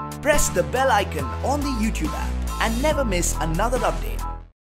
press the bell icon on the YouTube app and never miss another update.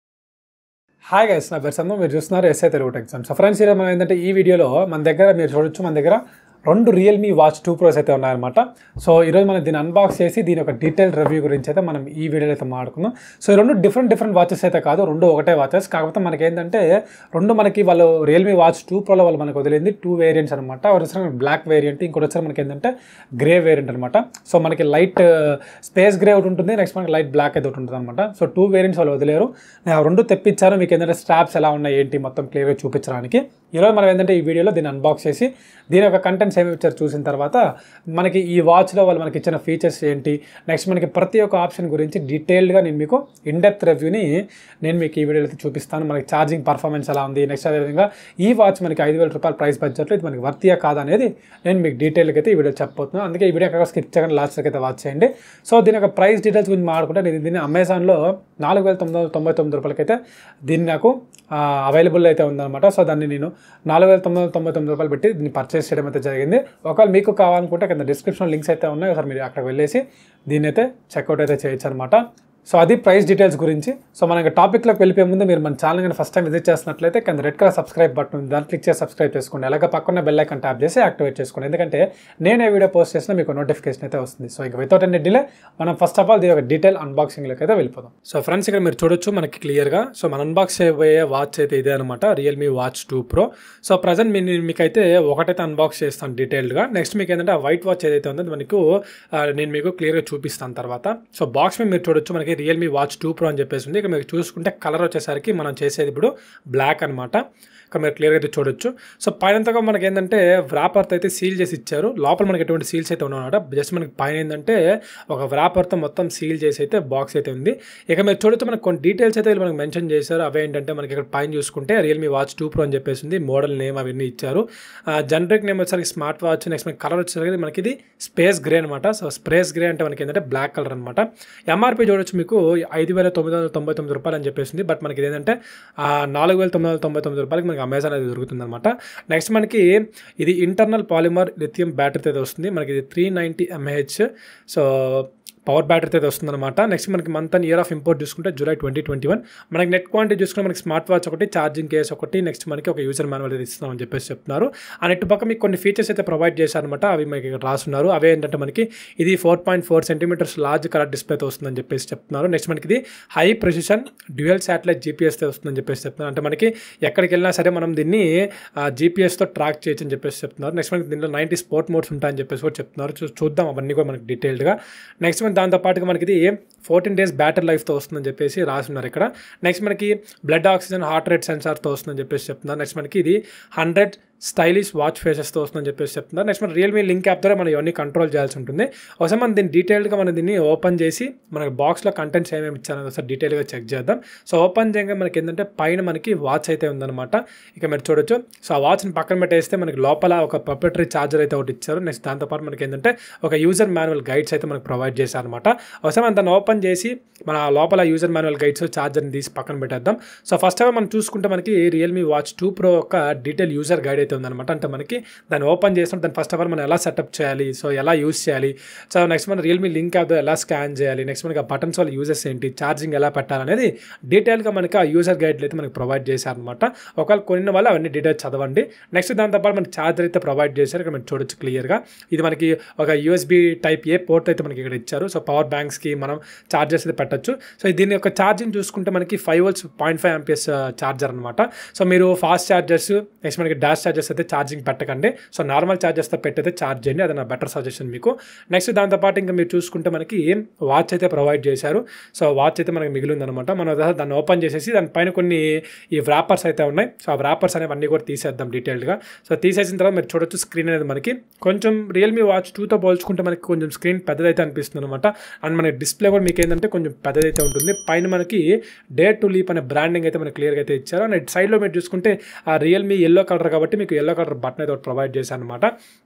Hi guys నా పేరు సందు మీరు చూస్తున్నారు SI Telugu tech exams friends ఈరోజు మనం ఏంటంటే ఈ వీడియోలో మన దగ్గర మీరు చూడొచ్చు మన దగ్గర రెండు రియల్మీ వాచ్ టూ ప్రోస్ అయితే ఉన్నాయన్నమాట సో ఈరోజు మనం దీన్ని అన్బాక్స్ చేసి దీని యొక్క డీటెయిల్ రివ్యూ గురించి అయితే మనం ఈ వీడియోలో అయితే మాట్లాడుకుందాం సో ఈ రెండు డిఫరెంట్ డిఫరెంట్ వాచెస్ అయితే కాదు రెండు ఒకటే వాచెస్ కాకపోతే మనకి ఏంటంటే రెండు మనకి వాళ్ళు రియల్మీ వాచ్ టూ ప్రోలో వాళ్ళు మనకు వదిలింది టూ వేరియంట్స్ అనమాట ఒకటి బ్లాక్ వేరియంట్ ఇంకోటి వచ్చారు మనకి ఏంటంటే గ్రే వేరియంట్ అనమాట సో మనకి లైట్ స్పేస్ గ్రే ఒకటి ఉంటుంది నెక్స్ట్ మనకి లైట్ బ్లాక్ అయితే ఒకటి ఉంటుంది అనమాట సో టూ వేరియంట్స్ వాళ్ళు వదిలేరు నేను ఆ రెండు తెప్పించాను మీకు ఏంటంటే స్ట్రాప్స్ ఎలా ఉన్నాయి ఏంటి మొత్తం క్లియర్గా చూపించడానికి ఈరోజు మనం ఏంటంటే ఈ వీడియోలో దీన్ని అన్బాక్స్ చేసి దీని యొక్క కంటెంట్స్ ఏమి ఇచ్చారు చూసిన తర్వాత మనకి ఈ వాచ్లో వాళ్ళు మనకి ఇచ్చిన ఫీచర్స్ ఏంటి నెక్స్ట్ మనకి ప్రతి ఒక్క ఆప్షన్ గురించి డీటెయిల్డ్గా నేను మీకు ఇన్డెప్త్ రివ్యూని నేను మీకు ఈ వీడియోలో అయితే చూపిస్తాను మనకి ఛార్జింగ్ పర్ఫార్మెన్స్ ఎలా ఉంది నెక్స్ట్ అదేవిధంగా ఈ వాచ్ మనకి ఐదు వేల రూపాయల ప్రైస్ బడ్జెట్లో ఇది మనకి వర్తియా కాదా అనేది నేను మీకు డీటెయిల్గా అయితే ఈ వీడియో చెప్పబోతున్నాను అందుకే ఈ వీడియో ఎక్కడ స్కిప్ చేయకుండా లాస్ట్ అయితే వాచ్ చేయండి సో దీని యొక్క ప్రైస్ డీటెయిల్స్ గురించి మాట్లాడుకుంటే నేను దీన్ని అమెజాన్లో నాలుగు వేల తొమ్మిది వందల తొంభై తొమ్మిది రూపాయలకైతే దీన్ని నాకు అవైలబుల్ అయితే ఉందన్నమాట సో దాన్ని నేను నాలుగు వేల తొమ్మిది వందల తొంభై తొమ్మిది రూపాయలు పెట్టి దీన్ని పర్చేస్ చేయడం అయితే జరిగింది ఒకవేళ మీకు కావాలనుకుంటే కింద డిస్క్రిప్షన్ లింక్స్ అయితే ఉన్నాయి ఒకసారి మీరు అక్కడికి వెళ్ళేసి దీన్ని అయితే చెక్అవుట్ అయితే చేయొచ్చు అనమాట సో అది ప్రైస్ డీటెయిల్స్ గురించి సో మనకి టాపిక్లోకి వెళ్ళిపోయే ముందు మీరు మన ఛానల్ కానీ ఫస్ట్ టైం విజిట్ చేసినట్లయితే కింద రెడ్ కలర్ సబ్స్క్రైబ్ బటన్ ఉంది దాన్ని క్లిక్ చేసి సబ్స్క్రైబ్ చేసుకోండి అలాగే పక్కన బెల్ ఐకాన్ ట్యాప్ చేసి యాక్టివేట్ చేసుకోండి ఎందుకంటే నేను ఏ వీడియో పోస్ట్ చేసినా మీకు నోటిఫికేషన్ అయితే వస్తుంది సో ఇక వితౌట్ ఎన్ని డిలే మనం ఫస్ట్ ఆఫ్ ఆల్ దీని ఒక డీటెయిల్ అన్బాక్సింగ్లోకి అయితే వెళ్ళిపోదాం సో ఫ్రెండ్స్ ఇక్కడ మీరు చూడొచ్చు మనకి క్లియర్గా సో మన అన్బాక్స్ చేయబోయే వాచ్ అయితే ఇదే అనమాట Realme watch two pro so present మీ మీకైతే ఒకటైతే అన్బాక్స్ చేస్తాను డీటెయిల్డ్గా నెక్స్ట్ మీకు ఏంటంటే ఆ వైట్ వాచ్ ఏదైతే ఉందో అది మనకు ఆ, నేను మీకు క్లియర్గా చూపిస్తాను తర్వాత సో బాక్స్ మీద మీరు చూడొచ్చు మనకి రియల్మీ వాచ్ టూ ప్రో అని చెప్పేసి ఉంది ఇక్కడ మీరు చూసుకుంటే కలర్ వచ్చేసరికి మనం చేసేది ఇప్పుడు బ్లాక్ అనమాట ఇక్కడ మీరు క్లియర్గా అయితే చూడొచ్చు సో పైనంతగా మనకి ఏంటంటే వ్రాపర్తో అయితే సీల్ చేసి ఇచ్చారు లోపల మనకి ఎటువంటి సీల్స్ అయితే ఉన్నాయన్నమాట జస్ట్ మనకి పైన ఏంటంటే ఒక వ్రాపర్తో మొత్తం సీల్ చేసి అయితే బాక్స్ అయితే ఉంది ఇక మీరు చూడొచ్చు మనకి కొన్ని డీటెయిల్స్ అయితే వీళ్ళు మనకి మెన్షన్ చేశారు అవే ఏంటంటే మనకి ఇక్కడ పైన చూసుకుంటే రియల్మీ వాచ్ టూ ప్రో అని చెప్పేసి ఉంది మోడల్ నేమ్ అవన్నీ ఇచ్చారు జనరిక్ నేమ్ వచ్చేసరికి స్మార్ట్ వాచ్ నెక్స్ట్ మనకి కలర్ వచ్చేసరికి మనకి ఇది స్పేస్ గ్రే అనమాట సో స్పేస్ గ్రే అంటే మనకి ఏంటంటే బ్లాక్ కలర్ అనమాట ఎంఆర్పి చూడొచ్చు మీకు ఐదు వేల తొమ్మిది వందల తొంభై తొమ్మిది రూపాయలు అని చెప్పేసింది బట్ మనకి ఇది ఏంటంటే ఆ, నాలుగు వేల తొమ్మిది వందల తొంభై తొమ్మిది రూపాయలకి మనకి అమెజాన్ అయితే దొరుకుతుంది అనమాట నెక్స్ట్ మనకి ఇది ఇంటర్నల్ పాలిమర్ లిథియం బ్యాటరీ అయితే వస్తుంది మనకి ఇది three ninety MH so power battery అయితే వస్తుందన్నమాట నెక్స్ట్ మనకి month and year of import చూసుకుంటే జూలై ట్వంటీ ట్వంటీ వన్ మనకి నెట్ క్వాంటిటీ చూసుకుంటే మనకి స్మార్ట్ వాచ్ ఒకటి ఛార్జింగ్ కేస్ ఒకటి నెక్స్ట్ మనకి ఒక యూజర్ మాన్యువల్ అయితే ఇస్తున్నామని చెప్పేసి చెప్తున్నారు ఆ నెట్ పక్క మీకు కొన్ని ఫీచర్స్ అయితే ప్రొవైడ్ చేశారనమాట అవి మీకు ఇక్కడ రాస్తున్నారు అవే ఏంటంటే మనకి ఇది four point four centimetres large colour డిస్ప్లేతో వస్తుందని చెప్పేసి చెప్తున్నారు నెక్స్ట్ మనకి ఇది హై ప్రెసిషన్ డ్యూయల్ శాటిలైట్ జీపీఎస్తో వస్తుందని చెప్పేసి చెప్తున్నారు అంటే మనకి ఎక్కడికి వెళ్ళినా సరే మనం దీన్ని జీపీఎస్తో ట్రాక్ చేయొచ్చు అని చెప్పేసి చెప్తున్నారు నెక్స్ట్ మనకి దీంట్లో నైంటీ స్పోర్ట్ మోడ్స్ ఉంటాయని చెప్పేసి కూడా చెప్తున్నారు చూ- చూద్దాం అవన్నీ కూడా మనకి డీటెయిల్డ్గా నెక్స్ట్ మనకి దాంతో పాటుగా మనకి ఇది ఫోర్టీన్ డేస్ బ్యాటరీ లైఫ్తో వస్తుందని చెప్పేసి రాస్తున్నారు ఇక్కడ నెక్స్ట్ మనకి బ్లడ్ ఆక్సిజన్ హార్ట్ రేట్ సెన్సార్తో వస్తుందని చెప్పేసి చెప్తున్నారు నెక్స్ట్ మనకి ఇది హండ్రెడ్ స్టైలిష్ వాచ్ ఫేసెస్తో వస్తుందని చెప్పేసి చెప్తున్నారు నెక్స్ట్ మన రియల్మీ లింక్ యాప్ ద్వారా మనం ఇవన్నీ కంట్రోల్ చేయాల్సి ఉంటుంది ఒకసారి మనం దీన్ని డీటెయిల్గా మనం దీన్ని ఓపెన్ చేసి మనకి బాక్స్లో కంటెంట్స్ ఏమేమి ఇచ్చారో ఒకసారి డీటెయిల్గా చెక్ చేద్దాం సో ఓపెన్ చేయగా మనకి ఏంటంటే పైన మనకి వాచ్ అయితే ఉందన్నమాట ఇక మీరు చూడొచ్చు సో ఆ వాచ్ని పక్కన పెట్టేస్తే మనకి లోపల ఒక ప్రొపరేటరీ ఛార్జర్ అయితే ఒకటి ఇచ్చారు నెక్స్ట్ దాంతోపాటు మనకి ఏంటంటే ఒక యూజర్ మాన్యువల్ గైడ్స్ అయితే మనకి ప్రొవైడ్ చేశారనమాట ఒకసారి మనం దాన్ని ఓపెన్ చేసి మన లోపల యూజర్ మాన్యువల్ గైడ్స్ ఛార్జర్ని తీసి పక్కన పెట్టేద్దాం సో ఫస్ట్ ఆఫ్ ఆల్ మనం చూసుకుంటే మనకి రియల్మీ వాచ్ టూ ప్రో యొక్క డీటెయిల్ యూజర్ గైడ్ అయితే ఉందన్నమాట అంటే మనకి దాన్ని ఓపెన్ చేసినప్పుడు దాన్ని ఫస్ట్ ఆఫ్ ఆల్ మనం ఎలా సెటప్ చేయాలి సో ఎలా యూస్ చేయాలి సో నెక్స్ట్ మన రియల్మీ లింక్ యాప్ ఎలా స్కాన్ చేయాలి నెక్స్ట్ మనకి ఆ బటన్స్ వాళ్ళ యూజెస్ ఏంటి ఛార్జింగ్ ఎలా పెట్టాలనేది డీటెయిల్గా మనకి ఆ యూజర్ గైడ్లు అయితే మనకి ప్రొవైడ్ చేశారనమాట ఒకవేళ కొన్న వాళ్ళు అవన్నీ డీటెయిల్స్ చదవండి నెక్స్ట్ దాంతోపాటు మనకి ఛార్జర్ అయితే ప్రొవైడ్ చేశారు ఇక్కడ మనం చూడొచ్చు క్లియర్గా ఇది మనకి ఒక యూఎస్బి టైప్ ఏ పోర్ట్ అయితే మనకి ఇక్కడ ఇచ్చారు సో పవర్ బ్యాంక్స్కి మనం ఛార్జర్స్ అయితే పెట్టచ్చు సో దీని యొక్క ఛార్జింగ్ చూసుకుంటే మనకి five volts point five amps charger అనమాట సో మీరు ఫాస్ట్ ఛార్జర్స్ నెక్స్ట్ మనకి డాష్ ఛార్జర్స్ అయితే ఛార్జింగ్ పెట్టకండి సో నార్మల్ ఛార్జర్స్తో పెట్టయితే ఛార్జ్ చేయండి అది నా బెటర్ సజెషన్ మీకు నెక్స్ట్ దాంతోపాటు ఇంకా మీరు చూసుకుంటే మనకి వాచ్ అయితే ప్రొవైడ్ చేశారు సో వాచ్ అయితే మనకి మిగిలిందనమాట మనం దా- దాన్ని ఓపెన్ చేసేసి దానిపైన కొన్ని ఈ వ్రాపర్స్ అయితే ఉన్నాయి సో ఆ వ్రాపర్స్ అనేవి అన్నీ కూడా తీసేద్దాం డీటెయిల్డ్గా సో తీసేసిన తర్వాత మీరు చూడొచ్చు స్క్రీన్ అనేది మనకి కొంచెం రియల్మీ వాచ్ టూతో పోల్చుకుంటే మనకి కొంచెం స్క్రీన్ పెద్దదైతే అనిపిస్తుంది అనమాట అండ్ మనకి డిస్ప్లే కూడా మీకు ఏంటంటే కొంచెం పెద్దదైతే ఉంటుంది పైన మనకి డే టు లీప్ అనే బ్రాండింగ్ అయితే మనకి క్లియర్గా అయితే ఇచ్చారు అండ్ ఇటు సైడ్లో మీరు చూసుకుంటే ఆ రియల్మీ ఎల్లో కలర్ కాబట్టి మీకు ఎల్లో కలర్ బటన్ అయితే ఒకటి ప్రొవైడ్ చేశారు అనమాట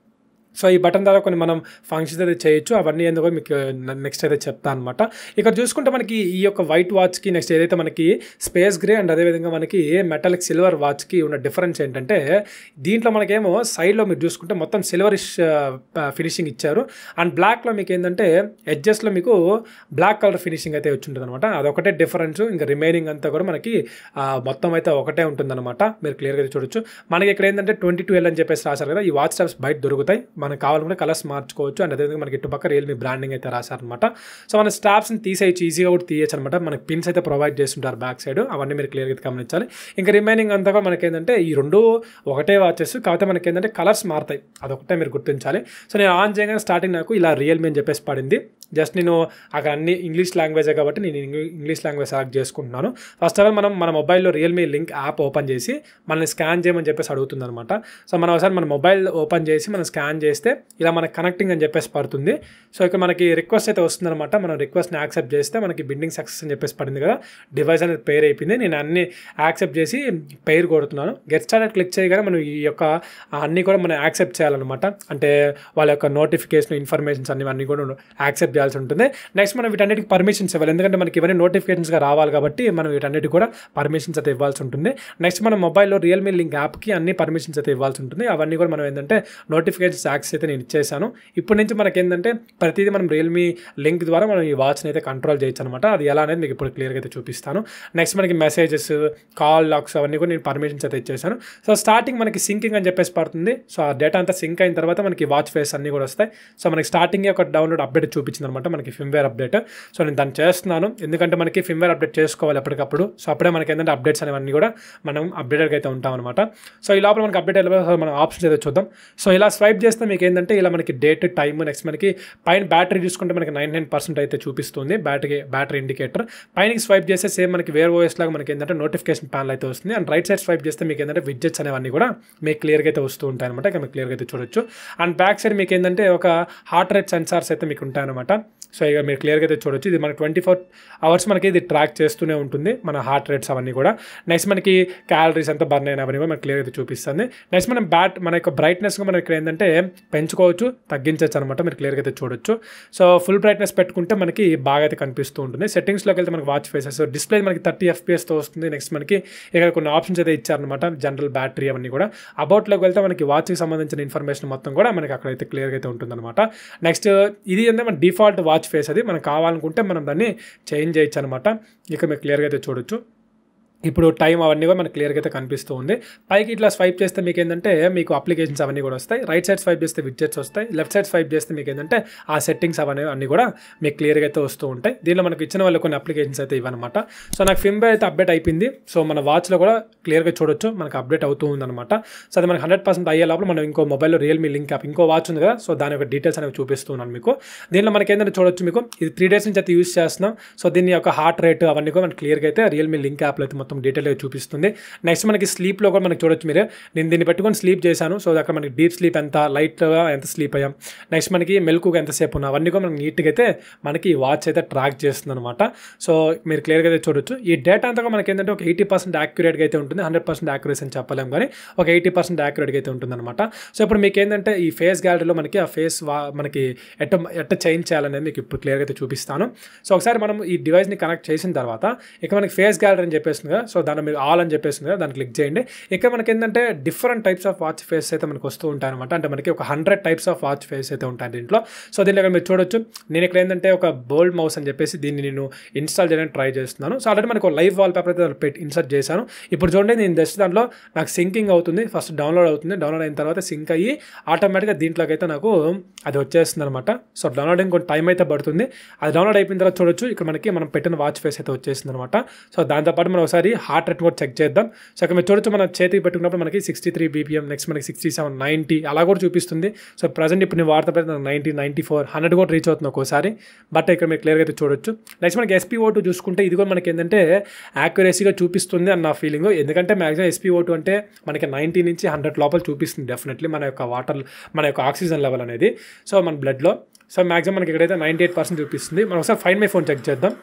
సో ఈ బటన్ ద్వారా కొన్ని మనం ఫంక్షన్స్ అయితే చేయొచ్చు అవన్నీ ఎందుకో మీకు నెక్స్ట్ అయితే చెప్తాను అనమాట ఇక్కడ చూసుకుంటే మనకి ఈ యొక్క వైట్ వాచ్కి నెక్స్ట్ ఏదైతే మనకి స్పేస్ గ్రే అండ్ అదేవిధంగా మనకి మెటాలిక్ సిల్వర్ వాచ్కి ఉన్న డిఫరెన్స్ ఏంటంటే దీంట్లో మనకేమో సైడ్లో మీరు చూసుకుంటే మొత్తం సిల్వరిష్ ఫినిషింగ్ ఇచ్చారు అండ్ బ్లాక్లో మీకు ఏంటంటే ఎడ్జెస్లో మీకు బ్లాక్ కలర్ ఫినిషింగ్ అయితే వచ్చి ఉంటుంది అనమాట అదొకటే డిఫరెన్స్ ఇంకా రిమైనింగ్ అంతా కూడా మనకి ఆ, మొత్తం అయితే ఒకటే ఉంటుందన్నమాట మీరు క్లియర్గా చూడొచ్చు మనకి ఇక్కడ ఏంటంటే ట్వంటీ టూ ఎల్ అని చెప్పేసి రాశారు కదా ఈ వాచ్ స్టాప్స్ బయట దొరుకుతాయి మనకు కావాలనుకుంటే కలర్స్ మార్చుకోవచ్చు అండ్ అదేవిధంగా మనకి ఇటుపక్క రియల్మీ బ్రాండింగ్ అయితే రాశారనమాట సో మన స్టాప్స్ని తీసేయచ్చు ఈజీగా కూడా తీయచ్చు అనమాట మనకి పిన్స్ అయితే ప్రొవైడ్ చేస్తుంటారు బ్యాక్ సైడ్ అవన్నీ మీరు క్లియర్గా అయితే గమనించాలి ఇంకా రిమైనింగ్ అంతా కూడా మనకి ఏంటంటే ఈ రెండు ఒకటే వాచెస్ కాకపోతే మనకి ఏంటంటే కలర్స్ మారుతాయి అదొకటే మీరు గుర్తించాలి సో నేను ఆన్ చేయగానే స్టార్టింగ్ నాకు ఇలా రియల్మీ అని చెప్పేసి పడింది జస్ట్ నేను అక్కడ అన్ని ఇంగ్లీష్ లాంగ్వేజే కాబట్టి నేను ఇంగ్లీ- ఇంగ్లీష్ లాంగ్వేజ్ సెలెక్ట్ చేసుకుంటున్నాను ఫస్ట్ ఆఫ్ ఆల్ మనం మన మొబైల్లో రియల్మీ లింక్ యాప్ ఓపెన్ చేసి మనల్ని స్కాన్ చేయమని చెప్పేసి అడుగుతుంది అనమాట సో మనం ఒకసారి మన మొబైల్ ఓపెన్ చేసి మనం స్కాన్ చేస్తే ఇలా మనకి కనెక్టింగ్ అని చెప్పేసి పడుతుంది సో ఇక్కడ మనకి రిక్వెస్ట్ అయితే వస్తుందన్నమాట మనం రిక్వెస్ట్ని యాక్సెప్ట్ చేస్తే మనకి బిల్డింగ్ సక్సెస్ అని చెప్పేసి పడింది కదా డివైస్ అనేది పేర్ అయిపోయింది నేను అన్ని యాక్సెప్ట్ చేసి పేరు కొడుతున్నాను గెట్ స్టార్ట్ క్లిక్ చేయగానే మనం ఈ యొక్క అన్నీ కూడా మనం యాక్సెప్ట్ చేయాలన్నమాట అంటే వాళ్ళ యొక్క నోటిఫికేషన్ ఇన్ఫర్మేషన్స్ అన్ని అన్నీ కూడా యాక్సెప్ట్ చేయాల్సి ఉంటుంది నెక్స్ట్ మనం వీటన్నిటికి పర్మిషన్స్ ఇవ్వాలి ఎందుకంటే మనకి ఇవన్నీ నోటిఫికేషన్స్గా రావాలి కాబట్టి మనం వీటన్నిటికి కూడా పర్మిషన్స్ అయితే ఇవ్వాల్సి ఉంటుంది నెక్స్ట్ మన మొబైల్లో రియల్మీ లింక్ యాప్కి అన్ని పర్మిషన్స్ అయితే ఇవ్వాల్సి ఉంటుంది అవన్నీ కూడా మనం ఏంటంటే నోటిఫికేషన్స్ యాక్సెస్ అయితే నేను ఇచ్చేసాను ఇప్పటి నుంచి మనకి ఏంటంటే ప్రతిదీ మనం రియల్మీ లింక్ ద్వారా మనం ఈ వాచ్ని అయితే కంట్రోల్ చేయొచ్చు అనమాట అది ఎలా అనేది మీకు ఇప్పుడు క్లియర్గా అయితే చూపిస్తాను నెక్స్ట్ మనకి మెసేజెస్ కాల్ లాక్స్ అవన్నీ కూడా నేను పర్మిషన్స్ అయితే ఇచ్చేసాను సో స్టార్టింగ్ మనకి సింకింగ్ అని చెప్పేసి పడుతుంది సో ఆ డేటా అంతా సింక్ అయిన తర్వాత మనకి వాచ్ ఫేస్ అన్నీ కూడా వస్తాయి సో మనకి స్టార్టింగ్ ఒక డౌన్లోడ్ అప్డేట్ చూపించింది అనమాట మనకి ఫిమ్వేర్ అప్డేట్ సో నేను దాన్ని చేస్తున్నాను ఎందుకంటే మనకి ఫిమ్వేర్ అప్డేట్ చేసుకోవాలి ఎప్పటికప్పుడు సో అప్పుడే మనకి ఏంటంటే అప్డేట్స్ అనేవన్నీ కూడా మనం అప్డేటెడ్గా అయితే ఉంటాం అనమాట సో ఈ లోపల మనకి అప్డేట్ అయిన మనం ఆప్షన్స్ అయితే చూద్దాం సో ఇలా స్వైప్ చేస్తే మీకు ఏంటంటే ఇలా మనకి డేట్ టైమ్ నెక్స్ట్ మనకి పైన బ్యాటరీ చూసుకుంటే మనకి నైన్ నైన్ పర్సెంట్ అయితే చూపిస్తుంది బ్యాటరీ బ్యాటరీ ఇండికేటర్ పైనకి స్వైప్ చేస్తే సేమ్ మనకి వేర్ ఓఎస్ లాగా మనకి ఏంటంటే నోటిఫికేషన్ ప్యానల్ అయితే వస్తుంది అండ్ రైట్ సైడ్ స్వైప్ చేస్తే మీకు ఏంటంటే విడ్జెట్స్ అనేవన్నీ కూడా మీకు క్లియర్గా అయితే వస్తూ ఉంటాయి అనమాట ఇక మీకు క్లియర్గా అయితే చూడొచ్చు అండ్ బ్యాక్ సైడ్ మీకు ఏంటంటే ఒక హార్ట్ రేట్ సెన్సార్స్ అయితే మీకు ఉంటాయన్నమాట సో ఇక మీరు క్లియర్గా అయితే చూడొచ్చు ఇది మనకి ట్వంటీ ఫోర్ అవర్స్ మనకి ఇది ట్రాక్ చేస్తూనే ఉంటుంది మన హార్ట్ రేట్స్ అవన్నీ కూడా నెక్స్ట్ మనకి క్యాలరీస్ ఎంత బర్న్ అయిన అవన్నీ కూడా మనకి క్లియర్గా అయితే చూపిస్తుంది నెక్స్ట్ మనం బ్యాట్ మన యొక్క బ్రైట్నెస్ మనం ఇక్కడ ఏంటంటే పెంచుకోవచ్చు తగ్గించవచ్చు అనమాట మీరు క్లియర్గా అయితే చూడొచ్చు సో ఫుల్ బ్రైట్నెస్ పెట్టుకుంటే మనకి బాగా అయితే కనిపిస్తూ ఉంటుంది సెట్టింగ్స్లోకి వెళ్తే మనకి వాచ్ ఫేసెస్ డిస్ప్లే మనకి థర్టీ ఎఫ్పిఎస్తో వస్తుంది నెక్స్ట్ మనకి ఇక్కడ కొన్ని ఆప్షన్స్ అయితే ఇచ్చారనమాట జనరల్ బ్యాటరీ అవన్నీ కూడా అబౌట్లోకి వెళ్తే మనకి వాచ్కి సంబంధించిన ఇన్ఫర్మేషన్ మొత్తం కూడా మనకి అక్కడైతే క్లియర్గా అయితే ఉంటుందన్నమాట నెక్స్ట్ ఇది ఏంటంటే మన డిఫాల్ట్ వాచ్ ఫేస్ అది మనకు కావాలనుకుంటే మనం దాన్ని చేంజ్ చేయొచ్చు అనమాట ఇక మీరు క్లియర్గా అయితే చూడొచ్చు ఇప్పుడు టైం అవన్నీ కూడా మనకి క్లియర్గా అయితే కనిపిస్తూ ఉంది పైకి ఇట్లా స్వైప్ చేస్తే మీకు ఏంటంటే మీకు అప్లికేషన్స్ అవన్నీ కూడా వస్తాయి రైట్ సైడ్ స్వైప్ చేస్తే విడ్జెట్స్ వస్తాయి లెఫ్ట్ సైడ్ స్వైప్ చేస్తే మీకు ఏంటంటే ఆ సెట్టింగ్స్ అవన్నీ అన్నీ కూడా మీకు క్లియర్గా అయితే వస్తూ ఉంటాయి దీనిలో మనకు ఇచ్చిన వాళ్ళు కొన్ని అప్లికేషన్స్ అయితే ఇవన్నమాట సో నాకు ఫింబే అయితే అప్డేట్ అయిపోయింది సో మన వాచ్లో కూడా క్లియర్గా చూడొచ్చు మనకు అప్డేట్ అవుతూ ఉందన్నమాట సో అది మనకి హండ్రెడ్ పర్సెంట్ అయ్యే లోపల మనం ఇంకో మొబైల్లో రియల్మీ లింక్ యాప్ ఇంకో వాచ్ ఉంది కదా సో దాని యొక్క డీటెయిల్స్ అనేవి చూపిస్తున్నాను మీకు దీనిలో మనకి ఏంటంటే చూడొచ్చు మీకు ఇది త్రీ డేస్ నుంచి అయితే యూస్ చేస్తున్నాం సో దీని యొక్క హార్ట్ రేట్ అవన్నీ కూడా మనకి క్లియర్గా అయితే రియల్మీ లింక్ యాప్లో అయితే మొత్తం డీటెయిల్గా చూపిస్తుంది నెక్స్ట్ మనకి స్లీప్లో కూడా మనకి చూడొచ్చు మీరు నేను దీన్ని పెట్టుకొని స్లీప్ చేశాను సో అక్కడ మనకి డీప్ స్లీప్ ఎంత లైట్గా ఎంత స్లీప్ అయ్యాం నెక్స్ట్ మనకి మెల్కుగా ఎంతసేపు ఉన్నా అవన్నీ కూడా మనకి నీట్గా అయితే మనకి వాచ్ అయితే ట్రాక్ చేస్తుంది అనమాట సో మీరు క్లియర్గా అయితే చూడొచ్చు ఈ డేటా అంతా కూడా మనకి ఏంటంటే ఒక ఎయిటీ పర్సెంట్ యాక్యురేట్గా అయితే ఉంటుంది హండ్రెడ్ పర్సెంట్ యాక్యురేస్ అని చెప్పలేం కానీ ఒక ఎయిటీ పర్సెంట్ యాక్యురేట్గా అయితే ఉంటుంది అనమాట సో ఇప్పుడు మీకు ఏంటంటే ఈ ఫేస్ గ్యాలరీలో మనకి ఆ ఫేస్ వా మనకి ఎట్ట ఎట్ట చేంజ్ చేయాలనేది మీకు ఇప్పుడు క్లియర్గా అయితే చూపిస్తాను సో ఒకసారి మనం ఈ డివైస్ని కనెక్ట్ చేసిన తర్వాత ఇక మనకి ఫేస్ గ్యాలరీ అని చెప్పేసింది కదా సో దాన్ని మీరు ఆల్ అని చెప్పేసింది కదా దాన్ని క్లిక్ చేయండి ఇక్కడ మనకి ఏంటంటే different types of watch face అయితే మనకు వస్తూ ఉంటాయి అనమాట అంటే మనకి ఒక hundred types of watch face అయితే ఉంటాయి దీంట్లో సో దీంట్లో ఇక్కడ మీరు చూడొచ్చు నేను ఇక్కడ ఏంటంటే ఒక బోల్డ్ మౌస్ అని చెప్పేసి దీన్ని నేను ఇన్స్టాల్ చేయడానికి ట్రై చేస్తున్నాను సో ఆల్రెడీ మనకు లైవ్ వాల్ పేపర్ అయితే పెట్టి ఇన్సర్ట్ చేశాను ఇప్పుడు చూడండి నేను జస్ట్ దాంట్లో నాకు సింకింగ్ అవుతుంది ఫస్ట్ డౌన్లోడ్ అవుతుంది డౌన్లోడ్ అయిన తర్వాత సింక్ అయ్యి ఆటోమేటిక్గా దీంట్లోకి అయితే నాకు అది వచ్చేస్తుంది అనమాట సో డౌన్లోడింగ్ కొంచెం టైం అయితే పడుతుంది అది డౌన్లోడ్ అయిపోయిన తర్వాత చూడొచ్చు ఇక్కడ మనకి మనం పెట్టిన వాచ్ ఫేస్ అయితే వచ్చేసింది అనమాట సో దాంతోపాటు మనం ఒకసారి హార్ట్ రేట్ కూడా చెక్ చేద్దాం సో ఇక్కడ మీరు చూడొచ్చు మన చేతికి పెట్టుకున్నప్పుడు మనకి సిక్స్టీ త్రీ బీపీఎం నెక్స్ట్ మనకి సిక్స్టీ సెవెన్ నైంటీ అలా కూడా చూపిస్తుంది సో ప్రజెంట్ ఇప్పుడు నేను వార్త పెడితే నైంటీ నైంటీ ఫోర్ హండ్రెడ్ కూడా రీచ్ అవుతుంది ఒక్కోసారి బట్ ఇక్కడ మీరు క్లియర్గా అయితే చూడొచ్చు నెక్స్ట్ మనకి ఎస్పీ ఓటు చూసుకుంటే ఇది కూడా మనకి ఏంటంటే యాక్యురసీగా చూపిస్తుంది అన్న నా ఫీలింగ్ ఎందుకంటే మ్యాక్సిమం ఎస్పీ ఓటు అంటే మనకి నైంటీ నుంచి హండ్రెడ్ లోపల చూపిస్తుంది డెఫినెట్లీ మన యొక్క వాటర్ మన యొక్క ఆక్సిజన్ లెవెల్ అనేది సో మన బ్లడ్లో సో మ్యాక్సిమం మనకి ఇక్కడైతే నైంటీ ఎయిట్ పర్సెంట్ చూపిస్తుంది మనం ఒకసారి ఫైన్ మై ఫోన్ చెక్ చేద్దాం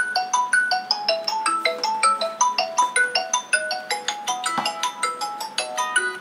సో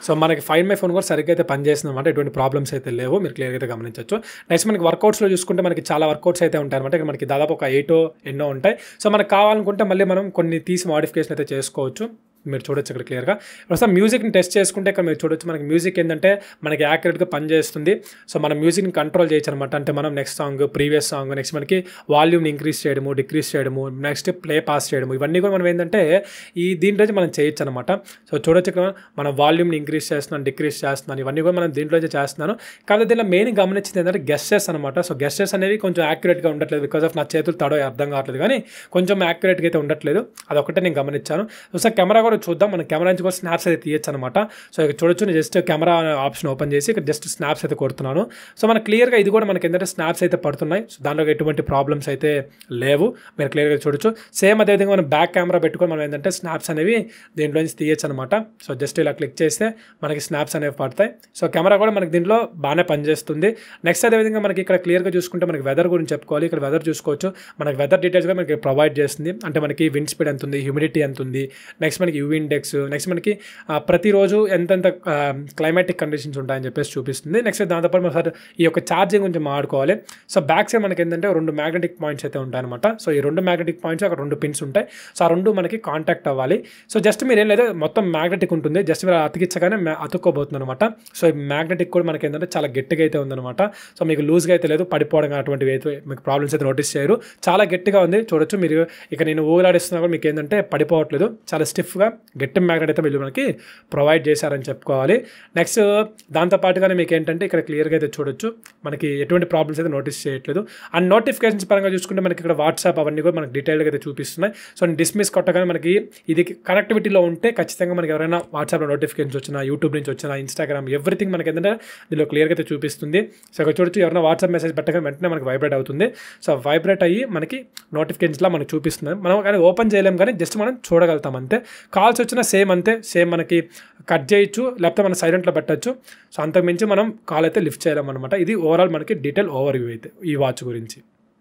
సో మనకి ఫైన్ మై ఫోన్ కూడా సరిగ్గా అయితే పనిచేస్తుంది అనమాట ఎటువంటి ప్రాబ్లమ్స్ అయితే లేవు మీరు క్లియర్గా అయితే గమనించవచ్చు నెక్స్ట్ మనకి వర్కౌట్స్లో చూసుకుంటే మనకి చాలా వర్కౌట్స్ అయితే ఉంటాయి అనమాట ఇక్కడ మనకి దాదాపు ఒక ఎయిట్ ఎన్నో ఉంటాయి సో మనకు కావాలనుకుంటే మళ్ళీ మనం కొన్ని తీసి మాడిఫికేషన్ అయితే చేసుకోవచ్చు మీరు చూడొచ్చు ఇక్కడ క్లియర్గా ప్రస్తుతం మ్యూజిక్ని టెస్ట్ చేసుకుంటే ఇక్కడ మీరు చూడొచ్చు మనకి మ్యూజిక్ ఏంటంటే మనకి యాక్యురేట్గా పనిచేస్తుంది సో మనం మ్యూజిక్ని కంట్రోల్ చేయొచ్చు అనమాట అంటే మనం next song previous song next మనకి వాల్యూమ్ని ఇంక్రీజ్ చేయడము డిక్రీజ్ చేయడము నెక్స్ట్ ప్లే పాస్ చేయడము ఇవన్నీ కూడా మనం ఏంటంటే ఈ దీంట్లో మనం చేయొచ్చు అనమాట సో చూడొచ్చు ఇక్కడ మనం వాల్యూమ్ని ఇంక్రీజ్ చేస్తున్నాను డిక్రీజ్ చేస్తున్నాను ఇవన్నీ కూడా మనం దీంట్లో అయితే చేస్తున్నాను కాబట్టి దీనిలో మెయిన్ గమనించింది ఏంటంటే గెస్టర్స్ అనమాట సో గెస్టర్స్ అనేవి కొంచెం యాక్యురేట్గా ఉండట్లేదు బికాస్ ఆఫ్ నా చేతులు తడో అర్థం కావట్లేదు కానీ కొంచెం యాక్యురేట్గా అయితే ఉండట్లేదు అదొకటే నేను గమనించాను సో కెమెరా కూడా చూద్దాం మన కెమెరా నుంచి కూడా స్నాప్స్ అయితే తీయచ్చు అనమాట సో ఇక్కడ చూడొచ్చు నేను జస్ట్ కెమెరా ఆప్షన్ ఓపెన్ చేసి ఇక్కడ జస్ట్ స్నాప్స్ అయితే కొడుతున్నాను సో మన క్లియర్గా ఇది కూడా మనకి ఏంటంటే స్నాప్స్ అయితే పడుతున్నాయి సో దాంట్లో ఎటువంటి ప్రాబ్లమ్స్ అయితే లేవు మీరు క్లియర్గా చూడొచ్చు సేమ్ అదేవిధంగా మనం బ్యాక్ కెమెరా పెట్టుకొని మనం ఏంటంటే స్నాప్స్ అనేవి దీంట్లో నుంచి తీయచ్చు అనమాట సో జస్ట్ ఇలా క్లిక్ చేస్తే మనకి స్నాప్స్ అనేవి పడతాయి సో కెమెరా కూడా మనకి దీంట్లో బాగానే పనిచేస్తుంది నెక్స్ట్ అదేవిధంగా మనకి ఇక్కడ క్లియర్గా చూసుకుంటే మనకి వెదర్ గురించి చెప్పుకోవాలి ఇక్కడ వెదర్ చూసుకోవచ్చు మనకి వెదర్ డీటెయిల్స్ కూడా మనకి ప్రొవైడ్ చేస్తుంది అంటే మనకి విండ్ స్పీడ్ ఎంత ఉంది హ్యూమిడిటీ ఎంత ఉంది నెక్స్ట్ మనకి యూవీ ఇండెక్స్ నెక్స్ట్ మనకి ఆ, ప్రతిరోజు ఎంతెంత క్లైమాటిక్ కండిషన్స్ ఉంటాయని చెప్పేసి చూపిస్తుంది నెక్స్ట్ దాంతోపాటు మనం సార్ ఈ యొక్క ఛార్జింగ్ గురించి మాట్లాడుకోవాలి సో బ్యాక్ సైడ్ మనకి ఏంటంటే రెండు మ్యాగ్నెటిక్ పాయింట్స్ అయితే ఉంటాయన్నమాట సో ఈ రెండు మ్యాగ్నెటిక్ పాయింట్స్ అక్కడ రెండు పిన్స్ ఉంటాయి సో ఆ రెండు మనకి కాంటాక్ట్ అవ్వాలి సో జస్ట్ మీరు ఏం లేదు మొత్తం మ్యాగ్నెటిక్ ఉంటుంది జస్ట్ మీరు అతికిచ్చగానే మ్యా- అతుక్కోబోతుంది అనమాట సో ఈ మ్యాగ్నెటిక్ కూడా మనకి ఏంటంటే చాలా గట్టిగా అయితే ఉందన్నమాట సో మీకు లూజ్గా అయితే లేదు పడిపోవడం అటువంటివి అయితే మీకు ప్రాబ్లమ్స్ అయితే నోటీస్ చేయరు చాలా గట్టిగా ఉంది చూడొచ్చు మీరు ఇక నేను ఊలాడిస్తున్నా కూడా మీకు ఏంటంటే పడిపోవట్లేదు చాలా స్టిఫ్గా గట్టి మ్యాగ్నెట్ అయితే వీళ్ళు మనకి ప్రొవైడ్ చేశారని చెప్పుకోవాలి నెక్స్ట్ దాంతోపాటుగానే మీకు ఏంటంటే ఇక్కడ క్లియర్గా అయితే చూడొచ్చు మనకి ఎటువంటి ప్రాబ్లమ్స్ అయితే నోటీస్ చేయట్లేదు అండ్ నోటిఫికేషన్స్ పరంగా చూసుకుంటే మనకి ఇక్కడ వాట్సాప్ అవన్నీ కూడా మనకి డీటెయిల్గా అయితే చూపిస్తున్నాయి సో డిస్మిస్ కొట్టగానే మనకి ఇది కనెక్టివిటీలో ఉంటే ఖచ్చితంగా మనకి ఎవరైనా వాట్సాప్లో నోటిఫికేషన్స్ వచ్చినా యూట్యూబ్ నుంచి వచ్చినా ఇన్స్టాగ్రామ్ ఎవ్రీథింగ్ మనకి ఏంటంటే దీనిలో క్లియర్గా అయితే చూపిస్తుంది సో ఇక్కడ చూడొచ్చు ఎవరైనా వాట్సాప్ మెసేజ్ పెట్టగానే వెంటనే మనకి వైబ్రేట్ అవుతుంది సో వైబ్రేట్ అయ్యి మనకి నోటిఫికేషన్స్లా మనకి చూపిస్తుంది మనం కానీ ఓపెన్ చేయలేం కానీ జస్ట్ మనం చూడగలుగుతాం అంతే కాల్స్ వచ్చినా సేమ్ అంతే సేమ్ మనకి కట్ చేయొచ్చు లేకపోతే మనం సైలెంట్లో పెట్టచ్చు సో అంతకుమించి మనం కాల్ అయితే లిఫ్ట్ చేయలేం అనమాట ఇది ఓవరాల్ మనకి డీటెయిల్ ఓవర్ వ్యూ అయితే ఈ వాచ్ గురించి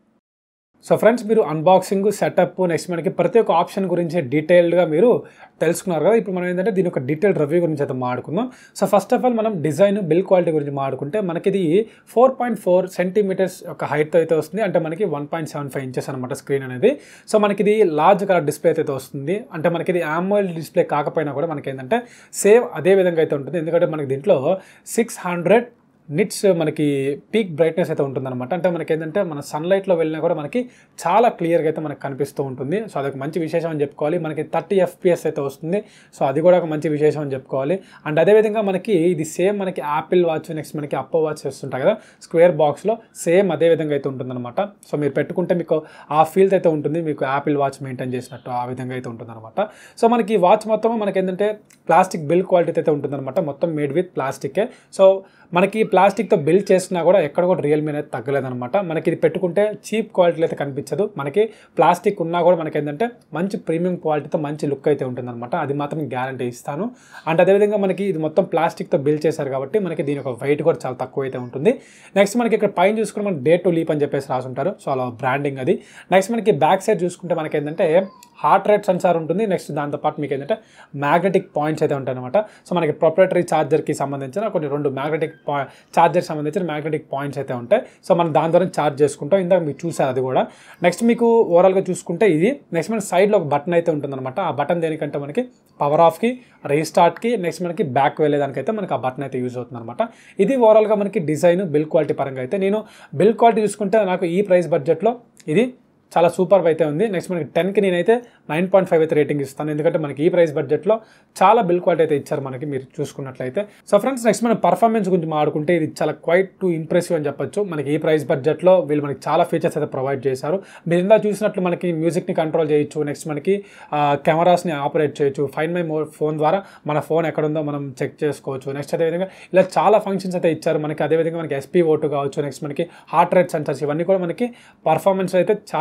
సో ఫ్రెండ్స్ మీరు అన్బాక్సింగ్ సెటప్ నెక్స్ట్ మనకి ప్రతి ఒక్క ఆప్షన్ గురించి డీటెయిల్డ్గా మీరు తెలుసుకున్నారు కదా ఇప్పుడు మనం ఏంటంటే దీని ఒక డీటెయిల్ రివ్యూ గురించి అయితే మాట్లాడుకుందాం సో ఫస్ట్ ఆఫ్ ఆల్ మనం డిజైన్ బిల్ క్వాలిటీ గురించి మాట్లాడుకుంటే మనకి ఇది ఫోర్ పాయింట్ ఫోర్ సెంటీమీటర్స్ ఒక హైట్ అయితే వస్తుంది అంటే మనకి one point seven five inches అనమాట స్క్రీన్ అనేది సో మనకి ఇది లార్జ్ కలర్ డిస్ప్లే అయితే వస్తుంది అంటే మనకి ఇది ఆమోల్ డిస్ప్లే కాకపోయినా కూడా మనకి ఏంటంటే సేమ్ అదే విధంగా అయితే ఉంటుంది ఎందుకంటే మనకి దీంట్లో సిక్స్ హండ్రెడ్ నిట్స్ మనకి పీక్ బ్రైట్నెస్ అయితే ఉంటుందన్నమాట అంటే మనకి ఏంటంటే మన సన్లైట్లో వెళ్ళినా కూడా మనకి చాలా క్లియర్గా అయితే మనకు కనిపిస్తూ ఉంటుంది సో అదొక మంచి విశేషం అని చెప్పుకోవాలి మనకి థర్టీ ఎఫ్పిఎస్ అయితే వస్తుంది సో అది కూడా ఒక మంచి విశేషం అని చెప్పుకోవాలి అండ్ అదేవిధంగా మనకి ఇది సేమ్ మనకి యాపిల్ వాచ్ నెక్స్ట్ మనకి అప్పో వాచ్ వస్తుంటాయి కదా స్క్వేర్ బాక్స్లో సేమ్ అదే విధంగా అయితే ఉంటుందన్నమాట సో మీరు పెట్టుకుంటే మీకు ఆ ఫీల్ అయితే ఉంటుంది మీకు యాపిల్ వాచ్ మెయింటైన్ చేసినట్టు ఆ విధంగా అయితే ఉంటుందన్నమాట సో మనకి ఈ వాచ్ మొత్తం మనకి ఏంటంటే ప్లాస్టిక్ బిల్ క్వాలిటీ అయితే ఉంటుందన్నమాట మొత్తం మేడ్ విత్ ప్లాస్టికే సో మనకి ప్లాస్టిక్తో బిల్డ్ చేసినా కూడా ఎక్కడ కూడా రియల్మీ అనేది తగ్గలేదన్నమాట మనకి ఇది పెట్టుకుంటే చీప్ క్వాలిటీలో అయితే కనిపించదు మనకి ప్లాస్టిక్ ఉన్నా కూడా మనకి ఏంటంటే మంచి ప్రీమియం క్వాలిటీతో మంచి లుక్ అయితే ఉంటుందన్నమాట అది మాత్రం గ్యారంటీ ఇస్తాను అండ్ అదేవిధంగా మనకి ఇది మొత్తం ప్లాస్టిక్తో బిల్డ్ చేశారు కాబట్టి మనకి దీని ఒక వెయిట్ కూడా చాలా తక్కువ అయితే ఉంటుంది నెక్స్ట్ మనకి ఇక్కడ పైన చూసుకుంటే మనకి డే టు లీప్ అని చెప్పేసి రాసుంటారు సో అలా బ్రాండింగ్ అది నెక్స్ట్ మనకి బ్యాక్ సైడ్ చూసుకుంటే మనకి ఏంటంటే హార్ట్ రేట్ సెన్సార్ ఉంటుంది నెక్స్ట్ దాంతోపాటు మీకు ఏంటంటే మ్యాగ్నెటిక్ పాయింట్స్ అయితే ఉంటాయి అనమాట సో మనకి ప్రొపరేటరీ ఛార్జర్కి సంబంధించిన కొన్ని రెండు మ్యాగ్నెటిక్ ఛార్జర్ సంబంధించిన మ్యాగ్నెటిక్ పాయింట్స్ అయితే ఉంటాయి సో మనం దాని ద్వారా ఛార్జ్ చేసుకుంటాం ఇందాక మీకు చూసారు అది కూడా నెక్స్ట్ మీకు ఓవరాల్గా చూసుకుంటే ఇది నెక్స్ట్ మన సైడ్లో ఒక బటన్ అయితే ఉంటుందన్నమాట ఆ బటన్ దేనికంటే మనకి పవర్ ఆఫ్కి రీస్టార్ట్కి నెక్స్ట్ మనకి బ్యాక్ వెళ్ళేదానికైతే మనకి ఆ బటన్ అయితే యూజ్ అవుతుంది అనమాట ఇది ఓవరాల్గా మనకి డిజైన్ బిల్ క్వాలిటీ పరంగా అయితే నేను బిల్ క్వాలిటీ చూసుకుంటే నాకు ఈ ప్రైస్ బడ్జెట్లో ఇది చాలా సూపర్ అయితే ఉంది నెక్స్ట్ మనకి టెన్కి నేనైతే నైన్ పాయింట్ ఫైవ్ అయితే రేటింగ్ ఇస్తాను ఎందుకంటే మనకి ఈ ప్రైస్ బడ్జెట్లో చాలా బిల్ క్వాలిటీ అయితే ఇచ్చారు మనకి మీరు చూసుకున్నట్లయితే సో ఫ్రెండ్స్ నెక్స్ట్ మన పర్ఫార్మెన్స్ గురించి మాట్లాడుకుంటే ఇది చాలా క్వైట్ టు ఇంప్రెసివ్ అని చెప్పొచ్చు మనకి ఈ ప్రైస్ బడ్జెట్లో వీళ్ళు మనకి చాలా ఫీచర్స్ అయితే ప్రొవైడ్ చేశారు మీరు ఇందా చూసినట్లు మనకి మ్యూజిక్ని కంట్రోల్ చేయొచ్చు నెక్స్ట్ మనకి కెమెరాస్ని ఆపరేట్ చేయొచ్చు ఫైన్ మై మో ఫోన్ ద్వారా మన ఫోన్ ఎక్కడ ఉందో మనం చెక్ చేసుకోవచ్చు నెక్స్ట్ అదేవిధంగా ఇలా చాలా ఫంక్షన్స్ అయితే ఇచ్చారు మనకి అదేవిధంగా మనకి ఎస్పీ ఓటు కావచ్చు నెక్స్ట్ మనకి హార్ట్ రేట్ సెన్సర్స్ ఇవన్నీ కూడా మనకి పర్ఫార్మెన్స్ అయితే చాలా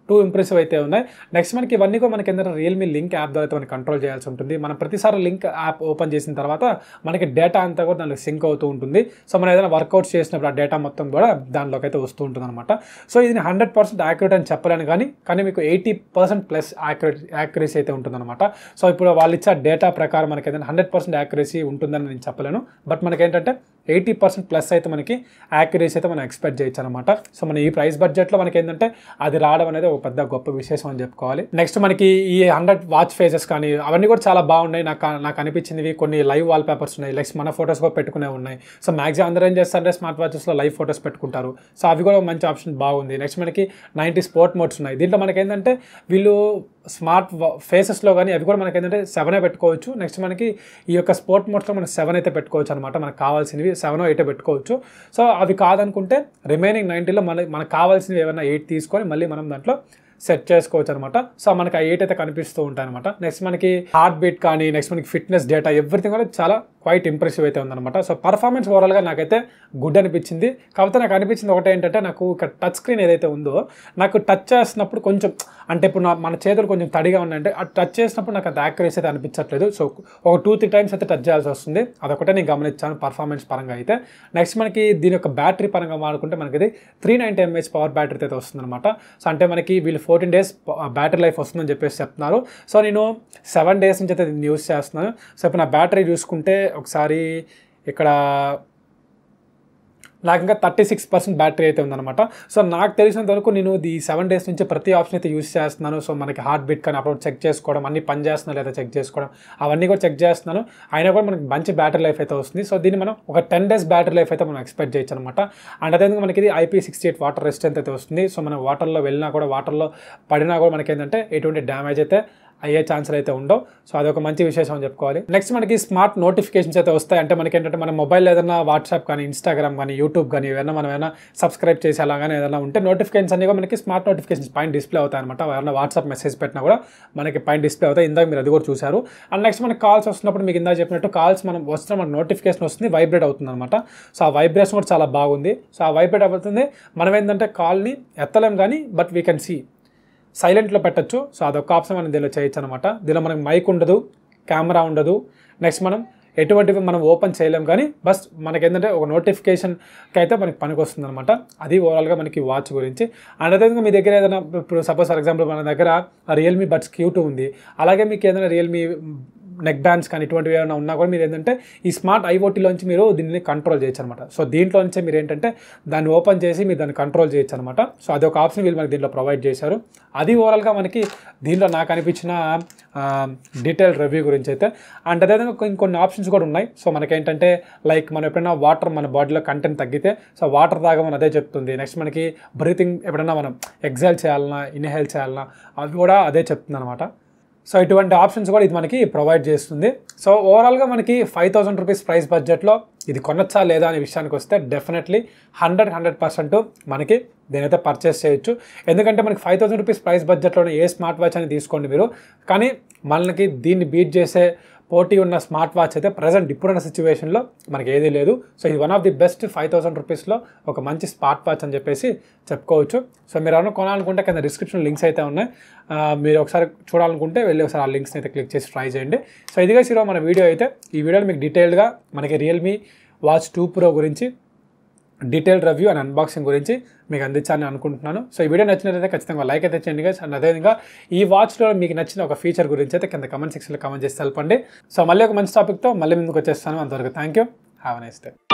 టూ ఇంప్రెసివ్ అయితే ఉన్నాయి నెక్స్ట్ మనకి ఇవన్నీ కూడా మనకి ఏంటంటే రియల్మీ లింక్ యాప్ ద్వారా అయితే మనం కంట్రోల్ చేయాల్సి ఉంటుంది మనం ప్రతిసారి లింక్ యాప్ ఓపెన్ చేసిన తర్వాత మనకి డేటా అంతా కూడా దానికి సింక్ అవుతూ ఉంటుంది సో మనం ఏదైనా వర్కౌట్స్ చేసినప్పుడు ఆ డేటా మొత్తం కూడా దానిలోకి అయితే వస్తూ ఉంటుంది అనమాట సో ఇది హండ్రెడ్ పర్సెంట్ యాక్యురేట్ అని చెప్పలేను కానీ కానీ మీకు eighty percent plus accurate accuracy అయితే ఉంటుందన్నమాట సో ఇప్పుడు వాళ్ళు ఇచ్చే డేటా ప్రకారం మనకి ఏదైనా హండ్రెడ్ పర్సెంట్ యాక్యురసీ ఉంటుందని నేను చెప్పలేను బట్ మనకి ఏంటంటే ఎయిటీ పర్సెంట్ ప్లస్ అయితే మనకి యాక్యురసీ అయితే మనం ఎక్స్పెక్ట్ చేయొచ్చు అనమాట సో మన ఈ ప్రైస్ బడ్జెట్లో మనకి ఏంటంటే అది రావడం అనేది ఒక పెద్ద గొప్ప విశేషం అని చెప్పుకోవాలి నెక్స్ట్ మనకి ఈ హండ్రెడ్ వాచ్ ఫేసెస్ కానీ అవన్నీ కూడా చాలా బాగున్నాయి నాకు నాకు అనిపించినవి కొన్ని లైవ్ వాల్ పేపర్స్ ఉన్నాయి లైక్ మన ఫొటోస్ కూడా పెట్టుకునే ఉన్నాయి సో మ్యాక్సిమం అందరూ ఏం చేస్తారంటే స్మార్ట్ వాచెస్లో లైవ్ ఫొటోస్ పెట్టుకుంటారు సో అవి కూడా ఒక మంచి ఆప్షన్ బాగుంది నెక్స్ట్ మనకి నైంటీ స్పోర్ట్ మోడ్స్ ఉన్నాయి దీంట్లో మనకి ఏంటంటే వీళ్ళు స్మార్ట్ ఫేసెస్లో కానీ అవి కూడా మనకి ఏంటంటే సెవెనే పెట్టుకోవచ్చు నెక్స్ట్ మనకి ఈ యొక్క స్పోర్ట్ మోడ్స్లో మనకి సెవెన్ అయితే పెట్టుకోవచ్చు అనమాట మనకు కావాల్సినవి సెవెన్ ఎయిట్ పెట్టుకోవచ్చు సో అవి కాదనుకుంటే రిమైనింగ్ నైంటీలో మన మనకు కావాల్సినవి ఏమైనా ఎయిట్ తీసుకొని మళ్ళీ మనం దాంట్లో సెట్ చేసుకోవచ్చు అనమాట సో మనకి ఆ ఎయిట్ అయితే కనిపిస్తూ ఉంటాయి అనమాట నెక్స్ట్ మనకి హార్ట్ బీట్ కానీ నెక్స్ట్ మనకి ఫిట్నెస్ డేటా ఎవ్రీథింగ్ కూడా చాలా క్వైట్ ఇంప్రెసివ్ అయితే ఉందన్నమాట సో పర్ఫార్మెన్స్ ఓవరాల్గా నాకైతే గుడ్ అనిపించింది కాకపోతే నాకు అనిపించింది ఒకటే ఏంటంటే నాకు ఇక్కడ టచ్ స్క్రీన్ ఏదైతే ఉందో నాకు టచ్ చేసినప్పుడు కొంచెం అంటే ఇప్పుడు నా మన చేతులు కొంచెం తడిగా ఉన్నాయంటే ఆ టచ్ చేసినప్పుడు నాకు అది యాక్యురేస్ అయితే అనిపించట్లేదు సో ఒక టూ త్రీ టైమ్స్ అయితే టచ్ చేయాల్సి వస్తుంది అదొకటే నేను గమనించాను పర్ఫార్మెన్స్ పరంగా అయితే నెక్స్ట్ మనకి దీని యొక్క బ్యాటరీ పరంగా వాడుకుంటే మనకి ఇది three ninety mAh power battery అయితే వస్తుందన్నమాట సో అంటే మనకి వీళ్ళు ఫోర్టీన్ డేస్ బ్యాటరీ లైఫ్ వస్తుందని చెప్పేసి చెప్తున్నారు సో నేను సెవెన్ డేస్ నుంచి అయితే దీన్ని యూస్ చేస్తున్నాను సో ఇప్పుడు నా బ్యాటరీ చూసుకుంటే ఒకసారి ఇక్కడ నాకు ఇంకా థర్టీ సిక్స్ పర్సెంట్ బ్యాటరీ అయితే ఉందన్నమాట సో నాకు తెలిసినంత వరకు నేను ఈ సెవెన్ డేస్ నుంచి ప్రతి ఆప్షన్ అయితే యూస్ చేస్తున్నాను సో మనకి హార్ట్ బీట్ కానీ అప్పుడు చెక్ చేసుకోవడం అన్ని పని చేస్తున్నా లేదా చెక్ చేసుకోవడం అవన్నీ కూడా చెక్ చేస్తున్నాను అయినా కూడా మనకి మంచి బ్యాటరీ లైఫ్ అయితే వస్తుంది సో దీన్ని మనం ఒక టెన్ డేస్ బ్యాటరీ లైఫ్ అయితే మనం ఎక్స్పెక్ట్ చేయొచ్చు అనమాట అండ్ అదేవిధంగా మనకి ఇది IP sixty eight water resistant అయితే వస్తుంది సో మనం వాటర్లో వెళ్ళినా కూడా వాటర్లో పడినా కూడా మనకి ఏంటంటే ఎటువంటి డ్యామేజ్ అయితే అయ్యే ఛాన్సులు అయితే ఉండవు సో అదొక మంచి విశేషం అని చెప్పుకోవాలి నెక్స్ట్ మనకి స్మార్ట్ నోటిఫికేషన్స్ అయితే వస్తాయి అంటే మనకి ఏంటంటే మన మొబైల్ ఏదైనా వాట్సాప్ కానీ ఇన్స్టాగ్రామ్ కానీ యూట్యూబ్ కానీ ఏదైనా మనం ఏదైనా సబ్స్క్రైబ్ చేసి అలాగానే ఏదైనా ఉంటే నోటిఫికేషన్స్ అన్ని కూడా మనకి స్మార్ట్ నోటిఫికేషన్స్ పైన డిస్ప్లే అవుతాయి అనమాట ఏదైనా వాట్సాప్ మెసేజ్ పెట్టినా కూడా మనకి పైన డిస్ప్లే అవుతాయి ఇందాక మీరు అది కూడా చూశారు అండ్ నెక్స్ట్ మనకి కాల్స్ వస్తున్నప్పుడు మీకు ఇందాక చెప్పినట్టు కాల్స్ మనం వస్తున్న మనకి నోటిఫికేషన్ వస్తుంది వైబ్రేట్ అవుతుంది అనమాట సో ఆ వైబ్రేషన్ కూడా చాలా బాగుంది సో ఆ వైబ్రేట్ అవుతుంది మనం ఏంటంటే కాల్ని ఎత్తలేం కానీ బట్ వీ కెన్ సీ సైలెంట్లో పెట్టచ్చు సో అదొక ఆప్షన్ మనం దీనిలో చేయొచ్చు అనమాట దీనిలో మనకి మైక్ ఉండదు కెమెరా ఉండదు నెక్స్ట్ మనం ఎటువంటివి మనం ఓపెన్ చేయలేం కానీ బస్ మనకి ఏంటంటే ఒక నోటిఫికేషన్కి అయితే మనకి పనికి వస్తుంది అనమాట అది ఓవరాల్గా మనకి వాచ్ గురించి అండ్ అదేవిధంగా మీ దగ్గర ఏదైనా ఇప్పుడు సపోజ్ ఫర్ ఎగ్జాంపుల్ మన దగ్గర రియల్మీ బడ్స్ క్యూ టూ ఉంది అలాగే మీకు ఏదైనా రియల్మీ నెక్ బ్యాండ్స్ కానీ ఇటువంటివి ఏమైనా ఉన్నా కూడా మీరు ఏంటంటే ఈ స్మార్ట్ ఐఓటీలోంచి మీరు దీన్ని కంట్రోల్ చేయొచ్చు అనమాట సో దీంట్లో నుంచే మీరు ఏంటంటే దాన్ని ఓపెన్ చేసి మీరు దాన్ని కంట్రోల్ చేయొచ్చు అనమాట సో అది ఒక ఆప్షన్ వీళ్ళు మనకి దీంట్లో ప్రొవైడ్ చేశారు అది ఓవరాల్గా మనకి దీంట్లో నాకు అనిపించిన డీటెయిల్ రివ్యూ గురించి అయితే అండ్ అదేవిధంగా ఇంకొన్ని ఆప్షన్స్ కూడా ఉన్నాయి సో మనకేంటంటే లైక్ మనం ఎప్పుడైనా వాటర్ మన బాడీలో కంటెంట్ తగ్గితే సో వాటర్ తాగమని అదే చెప్తుంది నెక్స్ట్ మనకి బ్రీతింగ్ ఎప్పుడైనా మనం ఎగ్జైల్ చేయాలన్నా ఇన్హేల్ చేయాలన్నా అవి కూడా అదే చెప్తుంది అనమాట సో ఇటువంటి ఆప్షన్స్ కూడా ఇది మనకి ప్రొవైడ్ చేస్తుంది సో ఓవరాల్గా మనకి ఫైవ్ థౌసండ్ రూపీస్ ప్రైస్ బడ్జెట్లో ఇది కొనొచ్చా లేదా అనే విషయానికి వస్తే డెఫినెట్లీ హండ్రెడ్ హండ్రెడ్ పర్సెంట్ మనకి దీనైతే పర్చేస్ చేయొచ్చు ఎందుకంటే మనకి ఫైవ్ థౌసండ్ రూపీస్ ప్రైస్ బడ్జెట్లోనే ఏ స్మార్ట్ వాచ్ అని తీసుకోండి మీరు కానీ మనకి దీన్ని బీట్ చేసే పోటీ ఉన్న స్మార్ట్ వాచ్ అయితే ప్రజెంట్ ఇప్పుడున్న సిచ్యువేషన్లో మనకి ఏదీ లేదు సో ఇది one of the best five thousand రూపీస్లో ఒక మంచి స్మార్ట్ వాచ్ అని చెప్పేసి చెప్పుకోవచ్చు సో మీరు ఎవరైనా కొనాలనుకుంటే కింద డిస్క్రిప్షన్ లింక్స్ అయితే ఉన్నాయి ఆ, మీరు ఒకసారి చూడాలనుకుంటే వెళ్ళి ఒకసారి ఆ లింక్స్ని అయితే క్లిక్ చేసి ట్రై చేయండి సో ఇదిగా ఈరోజు మన వీడియో అయితే ఈ వీడియోలో మీకు డీటెయిల్డ్గా మనకి రియల్మీ వాచ్ టూ ప్రో గురించి డీటెయిల్ రివ్యూ అండ్ అన్బాక్సింగ్ గురించి మీకు అందించాలని అనుకుంటున్నాను సో ఈ వీడియో నచ్చినట్లయితే ఖచ్చితంగా లైక్ అయితే చేయండి guys. అండ్ అదేవిధంగా ఈ వాచ్లో మీకు నచ్చిన ఒక ఫీచర్ గురించి అయితే కింద కమెంట్ సెక్షన్లో కమెంట్ చేసి తెలపండి సో మళ్ళీ ఒక మంచి టాపిక్తో మళ్ళీ ముందుకు వచ్చేస్తాను అంతవరకు thank you have nice day